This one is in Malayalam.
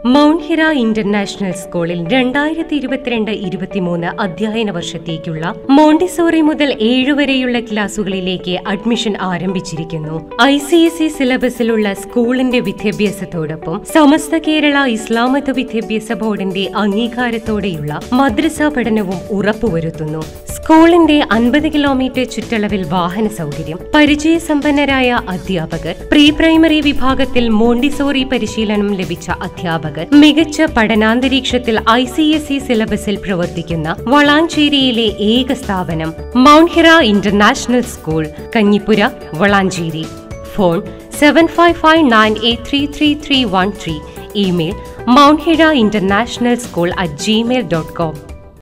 മൗണ്ട് ഹിറ ഇന്റർനാഷണൽ സ്കൂളിൽ രണ്ടായിരത്തി ഇരുപത്തിരണ്ട് ഇരുപത്തിമൂന്ന് അധ്യയന വർഷത്തേക്കുള്ള മോണ്ടിസോറി മുതൽ ഏഴ് വരെയുള്ള ക്ലാസുകളിലേക്ക് അഡ്മിഷൻ ആരംഭിച്ചിരിക്കുന്നു ഐ സി എസ് ഇ സിലബസിലുള്ള സ്കൂളിന്റെ വിദ്യാഭ്യാസത്തോടൊപ്പം സമസ്ത കേരള ഇസ്ലാം മത വിദ്യാഭ്യാസ ബോർഡിന്റെ അംഗീകാരത്തോടെയുള്ള മദ്രസ പഠനവും ഉറപ്പുവരുത്തുന്നു സ്കൂളിന്റെ അൻപത് കിലോമീറ്റർ ചുറ്റളവിൽ വാഹന സൗകര്യം പരിചയസമ്പന്നരായ അധ്യാപകർ പ്രീ പ്രൈമറി വിഭാഗത്തിൽ മോണ്ടിസോറി പരിശീലനം ലഭിച്ച അധ്യാപകർ മികച്ച പഠനാന്തരീക്ഷത്തിൽ ഐ സി എസ് ഇ സിലബസിൽ പ്രവർത്തിക്കുന്ന വളാഞ്ചേരിയിലെ ഏക സ്ഥാപനം Mount Hira International School Kanjippura Valanchery phone seven five five nine eight three three three one three email Mount Hira International School at Gmail dot com